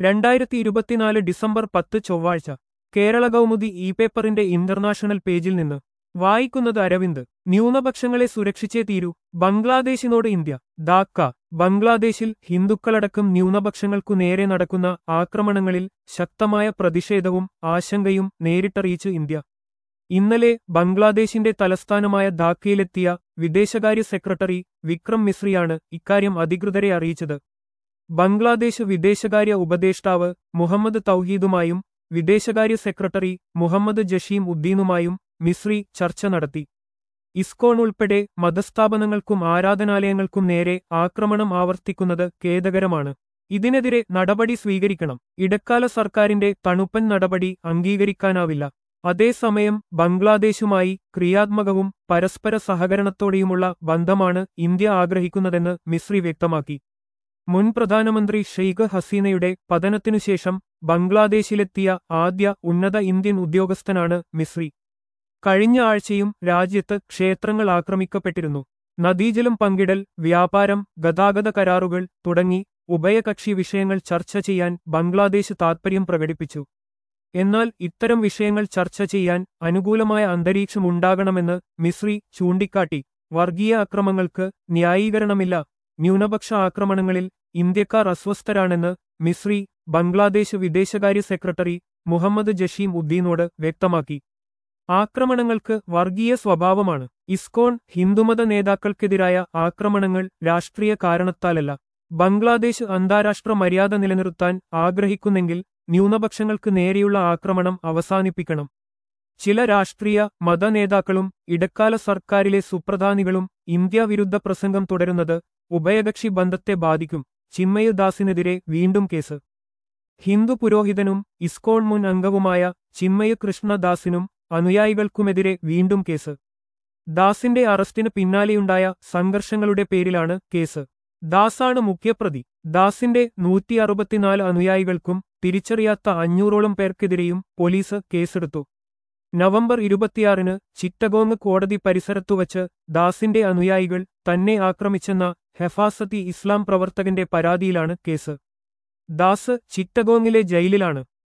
രണ്ടായിരത്തി ഇരുപത്തിനാല് ഡിസംബർ പത്ത് ചൊവ്വാഴ്ച കേരള കൗമുദി ഇ പേപ്പറിന്റെ ഇന്റർനാഷണൽ പേജിൽ നിന്ന് വായിക്കുന്നത് അരവിന്ദ് ന്യൂനപക്ഷങ്ങളെ സുരക്ഷിച്ചേ തീരൂ ബംഗ്ലാദേശിനോട് ഇന്ത്യ ധാക്ക ബംഗ്ലാദേശിൽ ഹിന്ദുക്കളടക്കം ന്യൂനപക്ഷങ്ങൾക്കു നേരെ നടക്കുന്ന ആക്രമണങ്ങളിൽ ശക്തമായ പ്രതിഷേധവും ആശങ്കയും നേരിട്ടറിയിച്ചു ഇന്ത്യ ഇന്നലെ ബംഗ്ലാദേശിന്റെ തലസ്ഥാനമായ ധാക്കയിലെത്തിയ വിദേശകാര്യ സെക്രട്ടറി വിക്രം മിശ്രിയാണ് ഇക്കാര്യം അധികൃതരെ അറിയിച്ചത് ബംഗ്ലാദേശ് വിദേശകാര്യ ഉപദേഷ്ടാവ് മുഹമ്മദ് തൗഹീദുമായും വിദേശകാര്യ സെക്രട്ടറി മുഹമ്മദ് ജഷീം ഉദ്ദീനുമായും മിശ്രി ചർച്ച നടത്തി ഇസ്കോൺ ഉൾപ്പെടെ മതസ്ഥാപനങ്ങൾക്കും ആരാധനാലയങ്ങൾക്കും നേരെ ആക്രമണം ആവർത്തിക്കുന്നത് ഖേദകരമാണ് ഇതിനെതിരെ നടപടി സ്വീകരിക്കണം ഇടക്കാല സർക്കാരിന്റെ തണുപ്പൻ നടപടി അംഗീകരിക്കാനാവില്ല അതേസമയം ബംഗ്ലാദേശുമായി ക്രിയാത്മകവും പരസ്പര സഹകരണത്തോടെയുമുള്ള ബന്ധമാണ് ഇന്ത്യ ആഗ്രഹിക്കുന്നതെന്ന് മിശ്രി വ്യക്തമാക്കി മുൻ പ്രധാനമന്ത്രി ഷെയ്ഖ് ഹസീനയുടെ പതനത്തിനുശേഷം ബംഗ്ലാദേശിലെത്തിയ ആദ്യ ഉന്നത ഇന്ത്യൻ ഉദ്യോഗസ്ഥനാണ് മിശ്രി കഴിഞ്ഞ ആഴ്ചയും രാജ്യത്ത് ക്ഷേത്രങ്ങൾ ആക്രമിക്കപ്പെട്ടിരുന്നു നദീജലം പങ്കിടൽ വ്യാപാരം ഗതാഗത കരാറുകൾ തുടങ്ങി ഉഭയകക്ഷി വിഷയങ്ങൾ ചർച്ച ചെയ്യാൻ ബംഗ്ലാദേശ് താൽപര്യം പ്രകടിപ്പിച്ചു എന്നാൽ ഇത്തരം വിഷയങ്ങൾ ചർച്ച ചെയ്യാൻ അനുകൂലമായ അന്തരീക്ഷമുണ്ടാകണമെന്ന് മിശ്രി ചൂണ്ടിക്കാട്ടി വർഗീയ അക്രമങ്ങൾക്ക് ന്യായീകരണമില്ല ന്യൂനപക്ഷ ആക്രമണങ്ങളിൽ ഇന്ത്യക്കാർ അസ്വസ്ഥരാണെന്ന് മിശ്രി ബംഗ്ലാദേശ് വിദേശകാര്യ സെക്രട്ടറി മുഹമ്മദ് ജഷീം ഉദ്ദീനോട് വ്യക്തമാക്കി ആക്രമണങ്ങൾക്ക് വർഗീയ സ്വഭാവമാണ് ഇസ്കോൺ ഹിന്ദുമത നേതാക്കൾക്കെതിരായ ആക്രമണങ്ങൾ രാഷ്ട്രീയ കാരണത്താലല്ല ബംഗ്ലാദേശ് അന്താരാഷ്ട്ര മര്യാദ നിലനിർത്താൻ ആഗ്രഹിക്കുന്നെങ്കിൽ ന്യൂനപക്ഷങ്ങൾക്ക് നേരെയുള്ള ആക്രമണം അവസാനിപ്പിക്കണം ചില രാഷ്ട്രീയ മതനേതാക്കളും ഇടക്കാല സർക്കാരിലെ സുപ്രധാനികളും ഇന്ത്യ വിരുദ്ധ പ്രസംഗം തുടരുന്നത് ഉഭയകക്ഷി ബന്ധത്തെ ബാധിക്കും ചിന്മയദാസിനെതിരെ വീണ്ടും കേസ് ഹിന്ദു പുരോഹിതനും ഇസ്കോൺ മുൻ അംഗവുമായ ചിന്മയ കൃഷ്ണദാസിനും അനുയായികൾക്കുമെതിരെ വീണ്ടും കേസ് ദാസിന്റെ അറസ്റ്റിന് പിന്നാലെയുണ്ടായ സംഘർഷങ്ങളുടെ പേരിലാണ് കേസ് ദാസാണ് മുഖ്യപ്രതി ദാസിന്റെ നൂറ്റി അറുപത്തിനാല് അനുയായികൾക്കും തിരിച്ചറിയാത്ത അഞ്ഞൂറോളം പേർക്കെതിരെയും പോലീസ് കേസെടുത്തു നവംബർ ഇരുപത്തിയാറിന് ചിറ്റഗോങ് കോടതി പരിസരത്തുവച്ച് ദാസിന്റെ അനുയായികൾ തന്നെ ആക്രമിച്ചെന്ന ഹെഫാസത്തി ഇസ്ലാം പ്രവർത്തകന്റെ പരാതിയിലാണ് കേസ് ദാസ് ചിറ്റഗോങ്ങിലെ ജയിലിലാണ്